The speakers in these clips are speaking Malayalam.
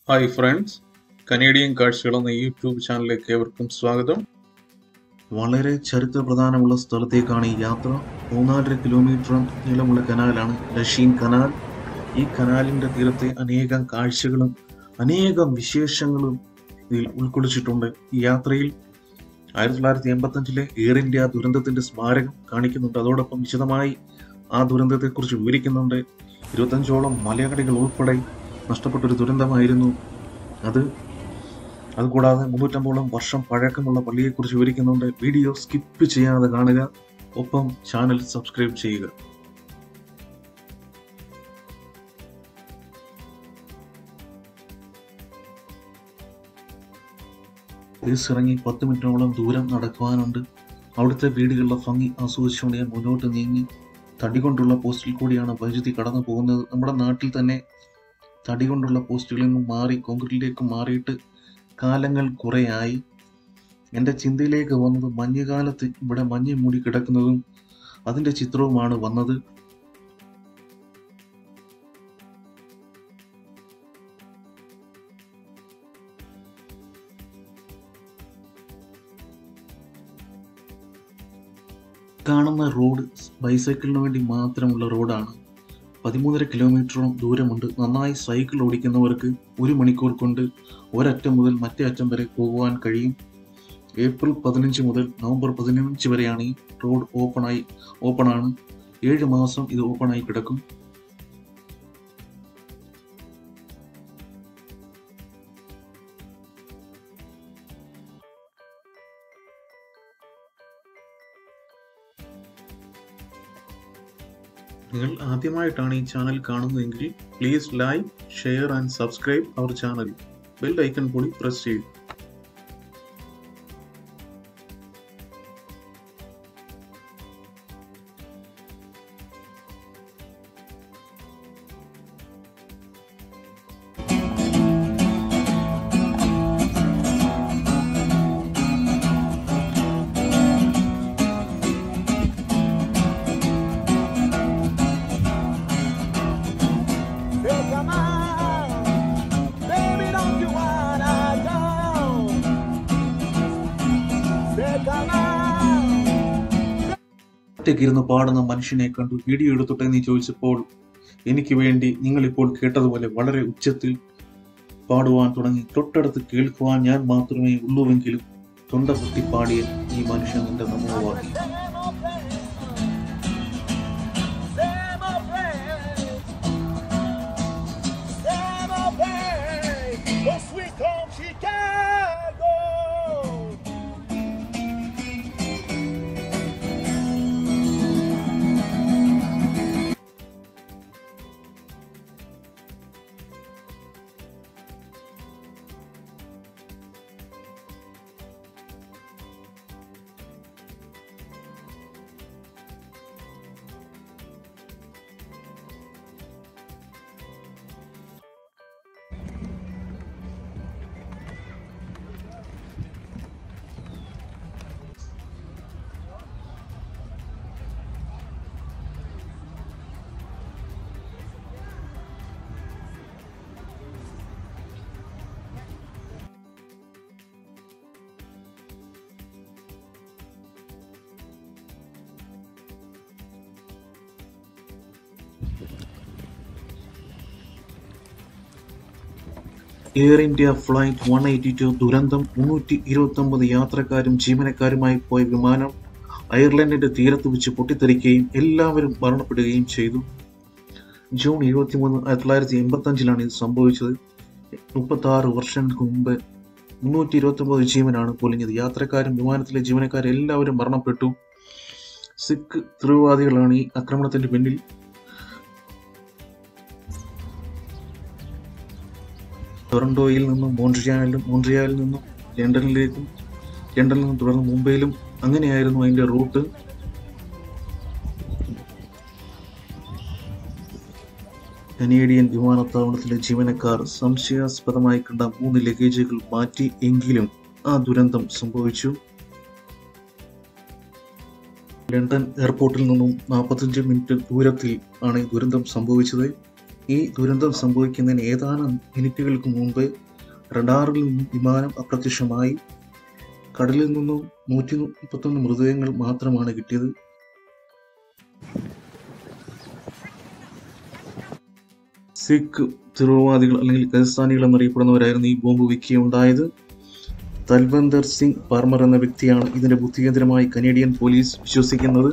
ഹായ് ഫ്രണ്ട്സ് കനേഡിയൻ കാഴ്ചകൾ എന്ന യൂട്യൂബ് ചാനലിലേക്ക് ഏവർക്കും സ്വാഗതം വളരെ ചരിത്ര പ്രധാനമുള്ള സ്ഥലത്തേക്കാണ് ഈ യാത്ര മൂന്നാലര കിലോമീറ്റർ നീളമുള്ള കനാലാണ് ലഷീൻ കനാൽ ഈ കനാലിന്റെ തീരത്തെ അനേകം കാഴ്ചകളും അനേകം വിശേഷങ്ങളും ഇതിൽ ഉൾക്കൊള്ളിച്ചിട്ടുണ്ട് ഈ യാത്രയിൽ ആയിരത്തി തൊള്ളായിരത്തി എൺപത്തഞ്ചിലെ എയർ ഇന്ത്യ ദുരന്തത്തിന്റെ സ്മാരകം കാണിക്കുന്നുണ്ട് അതോടൊപ്പം വിശദമായി ആ ദുരന്തത്തെക്കുറിച്ച് വിവരിക്കുന്നുണ്ട് ഇരുപത്തഞ്ചോളം മലയാളികൾ ഉൾപ്പെടെ നഷ്ടപ്പെട്ടൊരു ദുരന്തമായിരുന്നു അത് അതുകൂടാതെ മുന്നൂറ്റമ്പോളം വർഷം പഴക്കമുള്ള പള്ളിയെക്കുറിച്ച് വിവരിക്കുന്നുണ്ട് വീഡിയോ സ്കിപ്പ് ചെയ്യാതെ കാണുക ഒപ്പം ചാനൽ സബ്സ്ക്രൈബ് ചെയ്യുക ബസ് ഇറങ്ങി പത്ത് മിനിറ്റോളം ദൂരം നടക്കുവാനുണ്ട് അവിടുത്തെ വീടുകളുടെ ഭംഗി ആസ്വദിച്ചുകൊണ്ട് ഞാൻ മുന്നോട്ട് നീങ്ങി തടി കൊണ്ടുള്ള പോസ്റ്റിൽ കൂടിയാണ് വൈദ്യുതി കടന്നു പോകുന്നത് നമ്മുടെ നാട്ടിൽ തന്നെ തടി കൊണ്ടുള്ള പോസ്റ്റുകളിൽ നിന്നും മാറി കോൺക്രീറ്റിലേക്ക് മാറിയിട്ട് കാലങ്ങൾ കുറേയായി എൻ്റെ ചിന്തയിലേക്ക് വന്നത് മഞ്ഞുകാലത്ത് ഇവിടെ മഞ്ഞ് മൂടി കിടക്കുന്നതും അതിൻ്റെ ചിത്രവുമാണ് വന്നത് കാണുന്ന റോഡ് ബൈസൈക്കിളിന് വേണ്ടി മാത്രമുള്ള റോഡാണ് പതിമൂന്നര കിലോമീറ്ററോളം ദൂരമുണ്ട് നന്നായി സൈക്കിൾ ഓടിക്കുന്നവർക്ക് ഒരു മണിക്കൂർ കൊണ്ട് ഒരറ്റം മുതൽ മറ്റേ അറ്റം വരെ പോകുവാൻ കഴിയും ഏപ്രിൽ പതിനഞ്ച് മുതൽ നവംബർ പതിനഞ്ച് വരെയാണ് ഈ റോഡ് ഓപ്പണായി ഓപ്പണാണ് ഏഴ് മാസം ഇത് ഓപ്പണായി കിടക്കും നിങ്ങൾ ആദ്യമായിട്ടാണ് ഈ ചാനൽ കാണുന്നതെങ്കിൽ please like share and subscribe our channel bell icon കൂടി പ്രസ് ചെയ്യും Say, come on, baby, don't you wanna go? Say, come on. ഒറ്റയ്ക്കിരുന്ന് പാടുന്ന മനുഷ്യനെ കണ്ടു വീഡിയോ എടുത്തോട്ടെ എന്ന് ചോദിച്ചപ്പോൾ എനിക്ക് വേണ്ടി നിങ്ങൾ ഇപ്പോൾ കേട്ടതുപോലെ വളരെ ഉച്ചത്തിൽ പാടുവാൻ തുടങ്ങി തൊട്ടടുത്ത് കേൾക്കുവാൻ ഞാൻ മാത്രമേ ഉള്ളൂവെങ്കിലും തൊണ്ട പൊട്ടി പാടിയ ഈ മനുഷ്യൻ എന്റെ നമോവാക്കി Same old place, same old place, same old place, oh sweet home Chicago. Air India flight one eighty two ദുരന്തം മുന്നൂറ്റി ഇരുപത്തി ഒമ്പത് യാത്രക്കാരും ജീവനക്കാരുമായി പോയ വിമാനം അയർലൻഡിന്റെ തീരത്ത് വെച്ച് പൊട്ടിത്തെറിക്കുകയും എല്ലാവരും മരണപ്പെടുകയും ചെയ്തു ജൂൺ ഇരുപത്തിമൂന്ന് ആയിരത്തി തൊള്ളായിരത്തി എൺപത്തി അഞ്ചിലാണ് ഇത് സംഭവിച്ചത് മുപ്പത്തി ആറ് വർഷങ്ങൾക്ക് മുമ്പ് മുന്നൂറ്റി ഇരുപത്തി ഒമ്പത് ജീവനാണ് പൊലിഞ്ഞത് യാത്രക്കാരും വിമാനത്തിലെ ജീവനക്കാരും എല്ലാവരും മരണപ്പെട്ടു സിഖ് തീവ്രവാദികളാണ് ഈ ആക്രമണത്തിന്റെ പിന്നിൽ ടൊറന്റോയിൽ നിന്നും മോൺട്രിയാലിലും മോൺട്രിയാലിൽ നിന്നും ലണ്ടനിലേക്കും ലണ്ടനിൽ നിന്നും തുടർന്ന് മുംബൈയിലും അങ്ങനെയായിരുന്നു അതിന്റെ റൂട്ട് കനേഡിയൻ വിമാനത്താവളത്തിലെ ജീവനക്കാർ സംശയാസ്പദമായി കണ്ട മൂന്ന് ലഗേജുകൾ മാറ്റി എങ്കിലും ആ ദുരന്തം സംഭവിച്ചു ലണ്ടൻ എയർപോർട്ടിൽ നിന്നും നാൽപ്പത്തഞ്ച് മിനിറ്റ് ദൂരത്തിൽ ആണ് ഈ ദുരന്തം സംഭവിച്ചത് ഈ ദുരന്തം സംഭവിക്കുന്നതിന് ഏതാനും മിനിറ്റുകൾക്ക് മുമ്പ് റഡാറിൽ നിന്നും വിമാനം അപ്രത്യക്ഷമായി കടലിൽ നിന്നും നൂറ്റി മുപ്പത്തൊന്ന് മൃതദേഹങ്ങൾ മാത്രമാണ് കിട്ടിയത് സിഖ് തീവ്രവാദികൾ അല്ലെങ്കിൽ ഖലിസ്ഥാനികൾ എന്നറിയപ്പെടുന്നവരായിരുന്നു ഈ ബോംബ് വെക്കുകയുണ്ടായത് തൽവന്ദർ സിംഗ് പാർമർ എന്ന വ്യക്തിയാണ് ഇതിന്റെ ബുദ്ധികേന്ദ്രമായി കനേഡിയൻ പോലീസ് വിശ്വസിക്കുന്നത്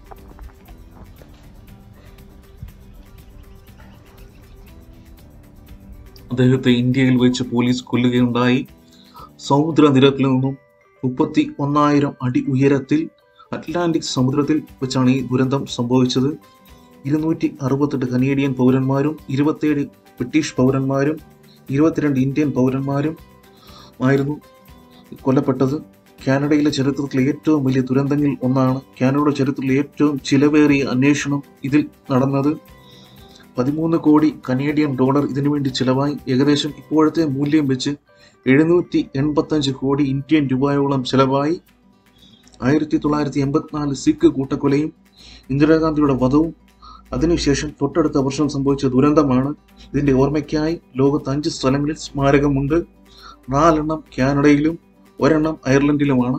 അദ്ദേഹത്തെ ഇന്ത്യയിൽ വെച്ച് പോലീസ് കൊല്ലുകയുണ്ടായി സമുദ്രനിരപ്പിൽ നിന്നും മുപ്പത്തി ഒന്നായിരം അടി ഉയരത്തിൽ അറ്റ്ലാന്റിക് സമുദ്രത്തിൽ വെച്ചാണ് ഈ ദുരന്തം സംഭവിച്ചത് ഇരുന്നൂറ്റി അറുപത്തെട്ട് കനേഡിയൻ പൗരന്മാരും ഇരുപത്തിയേഴ് ബ്രിട്ടീഷ് പൗരന്മാരും ഇരുപത്തിരണ്ട് ഇന്ത്യൻ പൗരന്മാരും ആയിരുന്നു കൊല്ലപ്പെട്ടത് കാനഡയിലെ ചരിത്രത്തിലെ ഏറ്റവും വലിയ ദുരന്തങ്ങളിൽ ഒന്നാണ് കാനഡയുടെ ചരിത്രത്തിലെ ഏറ്റവും ചിലവേറിയ അന്വേഷണം ഇതിൽ നടന്നത് പതിമൂന്ന് കോടി കനേഡിയൻ ഡോളർ ഇതിനുവേണ്ടി ചിലവായി ഏകദേശം ഇപ്പോഴത്തെ മൂല്യം വെച്ച് എഴുന്നൂറ്റി എൺപത്തഞ്ച് കോടി ഇന്ത്യൻ രൂപയോളം ചിലവായി ആയിരത്തി തൊള്ളായിരത്തി എൺപത്തിനാല് സിഖ് കൂട്ടക്കൊലയും ഇന്ദിരാഗാന്ധിയുടെ വധവും അതിനുശേഷം തൊട്ടടുത്ത വർഷം സംഭവിച്ച ദുരന്തമാണ് ഇതിന്റെ ഓർമ്മയ്ക്കായി ലോകത്ത് അഞ്ച് സ്ഥലങ്ങളിൽ സ്മാരകമുണ്ട് നാലെണ്ണം കാനഡയിലും ഒരെണ്ണം അയർലൻഡിലുമാണ്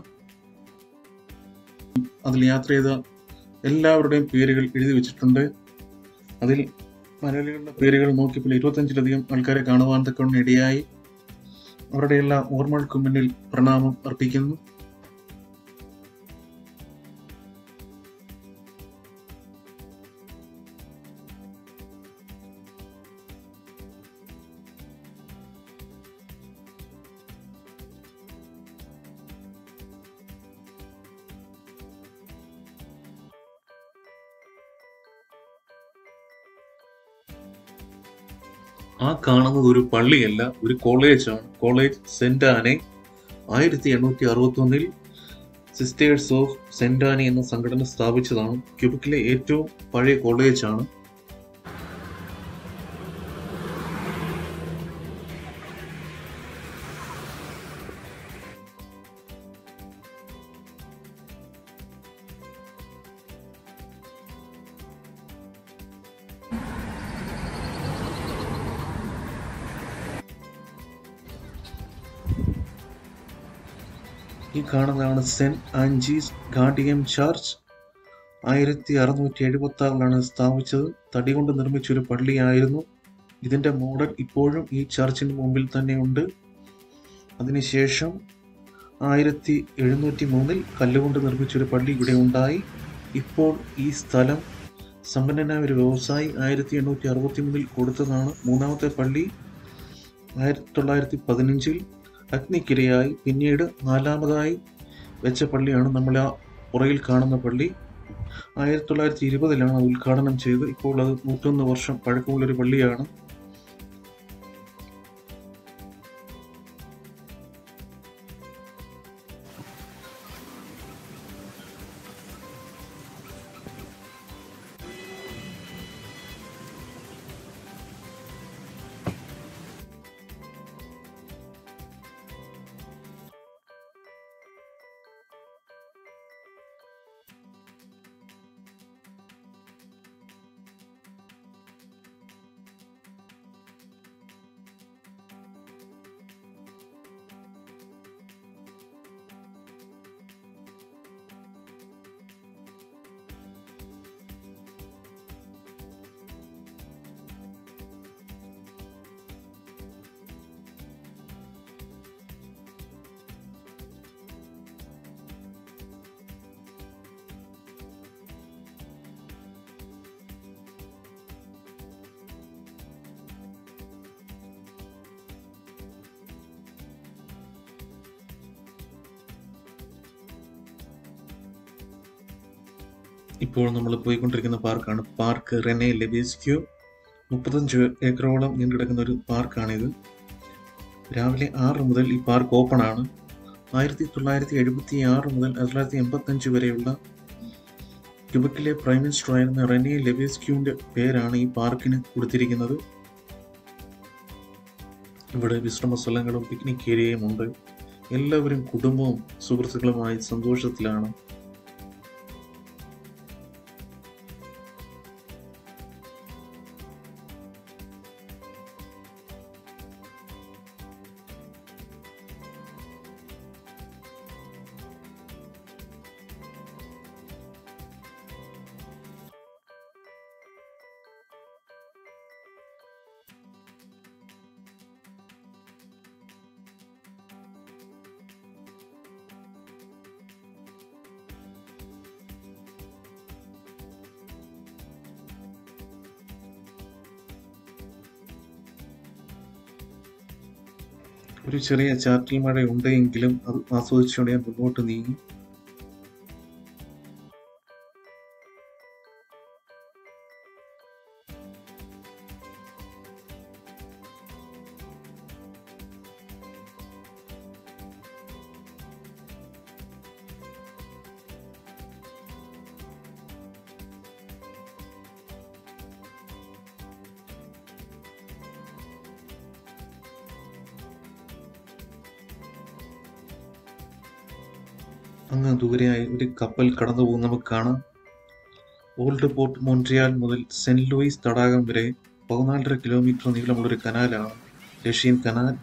അതിൽ യാത്ര ചെയ്ത എല്ലാവരുടെയും പേരുകൾ എഴുതി വെച്ചിട്ടുണ്ട് അതിൽ മലയാളികളുടെ പേരുകൾ നോക്കിയപ്പോൾ ഇരുപത്തഞ്ചിലധികം ആൾക്കാരെ കാണുവാൻ തക്കവണ്ണം ഇടയായി അവരുടെ എല്ലാ ഓർമ്മകൾക്കും മുന്നിൽ പ്രണാമം അർപ്പിക്കുന്നു ആ കാണുന്നത് ഒരു പള്ളിയല്ല ഒരു കോളേജാണ് കോളേജ് സെന്റ് ആനെ ആയിരത്തി എണ്ണൂറ്റി അറുപത്തി ഒന്നിൽ സിസ്റ്റേഴ്സ് ഓഫ് സെന്റ് ആനി എന്ന സംഘടന സ്ഥാപിച്ചതാണ് ക്യൂബിക്കിലെ ഏറ്റവും പഴയ കോളേജാണ് ഈ കാണുന്നതാണ് സെന്റ് ആൻജീസ് ഗാർഡിയം ചർച്ച് ആയിരത്തി അറുന്നൂറ്റി എഴുപത്തി ആറിലാണ് സ്ഥാപിച്ചത് തടി കൊണ്ട് നിർമ്മിച്ച ഒരു പള്ളിയായിരുന്നു ഇതിന്റെ മോഡൽ ഇപ്പോഴും ഈ ചർച്ചിന് മുമ്പിൽ തന്നെയുണ്ട് അതിനുശേഷം ആയിരത്തി എഴുന്നൂറ്റി മൂന്നിൽ കല്ലുകൊണ്ട് നിർമ്മിച്ച ഒരു പള്ളി ഇവിടെ ഉണ്ടായി ഇപ്പോൾ ഈ സ്ഥലം സമ്പന്നനായ ഒരു വ്യവസായി ആയിരത്തി എണ്ണൂറ്റി അറുപത്തി മൂന്നിൽ കൊടുത്തതാണ് മൂന്നാമത്തെ പള്ളി ആയിരത്തി തൊള്ളായിരത്തി പതിനഞ്ചിൽ അഗ്നിക്കിരയായി പിന്നീട് നാലാമതായി വെച്ച പള്ളിയാണ് നമ്മൾ ആ പുറകിൽ കാണുന്ന പള്ളി ആയിരത്തി തൊള്ളായിരത്തി ഇരുപതിലാണ് അത് ഉദ്ഘാടനം ചെയ്ത് ഇപ്പോൾ അത് നൂറ്റൊന്ന് വർഷം പഴക്കമുള്ളൊരു പള്ളിയാണ് ഇപ്പോൾ നമ്മൾ പോയിക്കൊണ്ടിരിക്കുന്ന പാർക്കാണ് പാർക്ക് റെനെ ലെബേസ്ക്യൂ മുപ്പത്തഞ്ച് ഏക്കറോളം നീണ്ടുകിടക്കുന്ന ഒരു പാർക്കാണിത് രാവിലെ ആറ് മുതൽ ഈ പാർക്ക് ഓപ്പൺ ആണ് ആയിരത്തി തൊള്ളായിരത്തി എഴുപത്തി ആറ് മുതൽ ആയിരത്തി തൊള്ളായിരത്തി എൺപത്തഞ്ച് വരെയുള്ള ക്യുബക്കിലെ പ്രൈം മിനിസ്റ്റർ ആയിരുന്ന റെനെ ലെബേസ്ക്യൂവിന്റെ പേരാണ് ഈ പാർക്കിന് കൊടുത്തിരിക്കുന്നത് ഇവിടെ വിശ്രമ സ്ഥലങ്ങളും പിക്നിക് ഏരിയയും ഉണ്ട് എല്ലാവരും കുടുംബവും സുഹൃത്തുക്കളുമായി സന്തോഷത്തിലാണ് ഒരു ചെറിയ ചാറ്റൽ മഴ ഉണ്ടെങ്കിലും അത് ആസ്വദിച്ചുകൊണ്ട് ഞാൻ മുന്നോട്ട് നീങ്ങി അങ്ങ് ദൂരെയായി ഒരു കപ്പൽ കടന്നു പോകുന്ന നമുക്ക് കാണാം ഓൾഡ് പോർട്ട് മോൺട്രിയാൽ മുതൽ സെന്റ് ലൂയിസ് തടാകം വരെ പതിനാലര കിലോമീറ്റർ നീളമുള്ള ഒരു കനാലാണ് റഷ്യൻ കനാൽ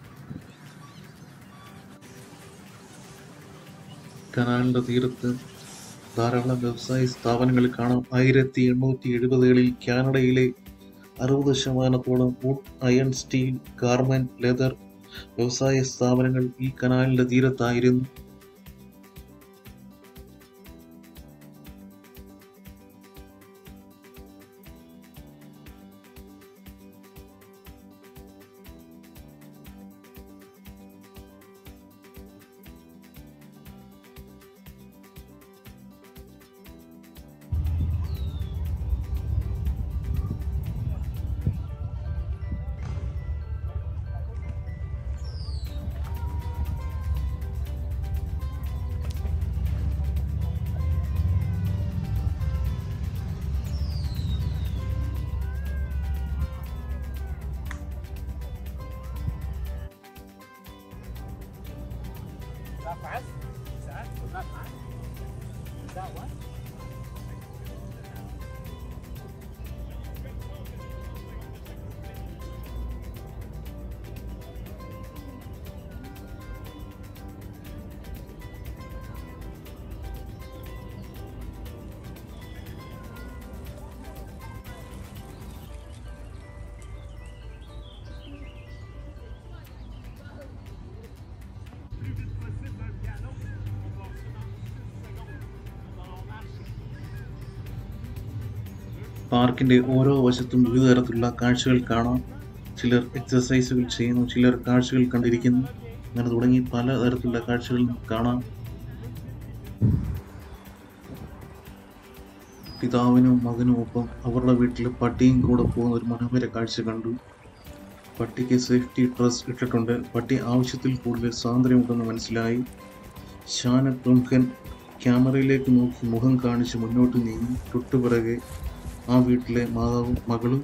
കനാലിന്റെ തീരത്ത് ധാരാളം വ്യവസായ സ്ഥാപനങ്ങൾ കാണാം ആയിരത്തി എണ്ണൂറ്റി എഴുപതുകളിൽ കാനഡയിലെ അറുപത് ശതമാനത്തോളം wood iron steel garment leather വ്യവസായ സ്ഥാപനങ്ങൾ ഈ കനാലിന്റെ തീരത്തായിരുന്നു Is that fast? Is that? Was that fast? Is that what? പാർക്കിന്റെ ഓരോ വശത്തും വിവിധ തരത്തിലുള്ള കാഴ്ചകൾ കാണാം ചിലർ എക്സസൈസുകൾ ചെയ്യുന്നു ചിലർ കാഴ്ചകൾ കണ്ടിരിക്കുന്നു അങ്ങനെ തുടങ്ങി പല തരത്തിലുള്ള കാഴ്ചകൾ നമുക്ക് കാണാം പിതാവിനും മകനും ഒപ്പം അവരുടെ വീട്ടിൽ പട്ടിയും കൂടെ പോകുന്ന ഒരു മനോഹര കാഴ്ച കണ്ടു പട്ടിക്ക് സേഫ്റ്റി ഡ്രസ് ഇട്ടിട്ടുണ്ട് പട്ടി ആവശ്യത്തിൽ കൂടുതൽ സ്വാതന്ത്ര്യമുണ്ടെന്ന് മനസ്സിലായി ശാന പ്രമുഖൻ ക്യാമറയിലേക്ക് നോക്കി മുഖം കാണിച്ച് മുന്നോട്ട് നീങ്ങി തൊട്ടുപിറകെ ആ വീട്ടിലെ മാതാവും മകളും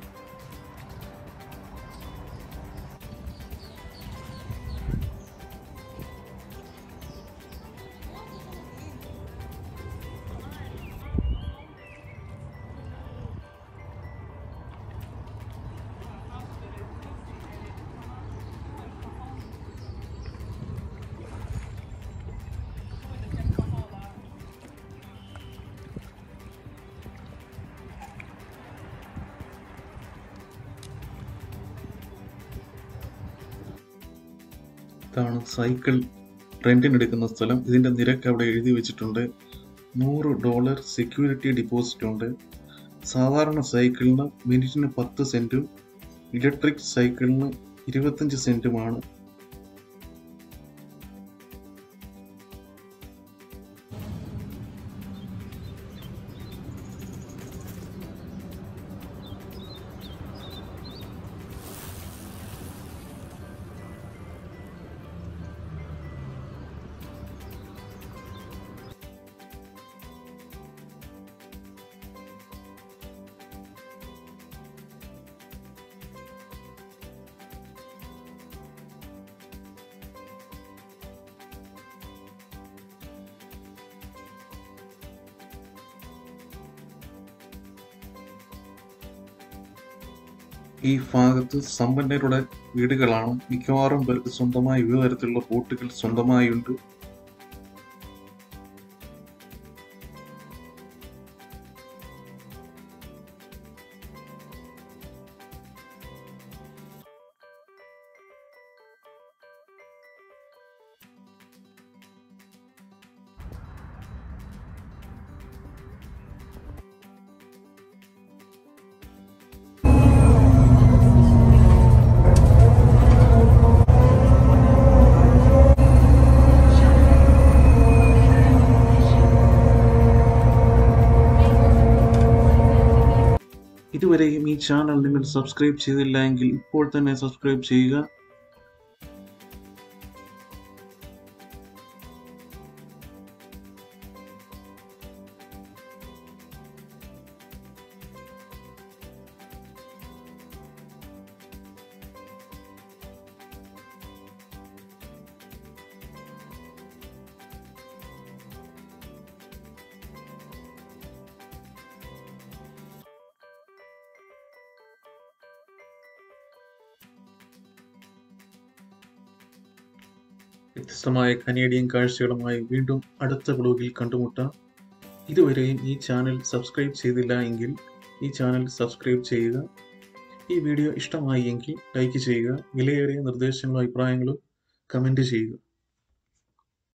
ഇതാണ് സൈക്കിൾ റെന്റിനെടുക്കുന്ന സ്ഥലം ഇതിന്റെ നിരക്ക് അവിടെ എഴുതി വെച്ചിട്ടുണ്ട് നൂറ് ഡോളർ സെക്യൂരിറ്റി ഡിപ്പോസിറ്റ് ഉണ്ട് സാധാരണ സൈക്കിളിന് മിനിറ്റിന് പത്ത് സെന്റും ഇലക്ട്രിക് സൈക്കിളിന് ഇരുപത്തഞ്ച് സെന്റുമാണ് ഈ ഭാഗത്ത് സമ്പന്നരുടെ വീടുകളാണ് മിക്കവാറും പേർക്ക് സ്വന്തമായി വിവിധ തരത്തിലുള്ള ബോട്ടുകൾ സ്വന്തമായുണ്ട് ചാനൽ നിങ്ങൾ സബ്സ്ക്രൈബ് ചെയ്തില്ല എങ്കിൽ ഇപ്പോൾ തന്നെ സബ്സ്ക്രൈബ് ചെയ്യുക വ്യത്യസ്തമായ കനേഡിയൻ കാഴ്ചകളുമായി വീണ്ടും അടുത്ത ബ്ലോഗിൽ കണ്ടുമുട്ടാം ഇതുവരെയും ഈ ചാനൽ സബ്സ്ക്രൈബ് ചെയ്തില്ല എങ്കിൽ ഈ ചാനൽ സബ്സ്ക്രൈബ് ചെയ്യുക ഈ വീഡിയോ ഇഷ്ടമായി എങ്കിൽ ലൈക്ക് ചെയ്യുക വിലയേറിയ നിർദ്ദേശങ്ങളും അഭിപ്രായങ്ങളും കമൻറ്റ് ചെയ്യുക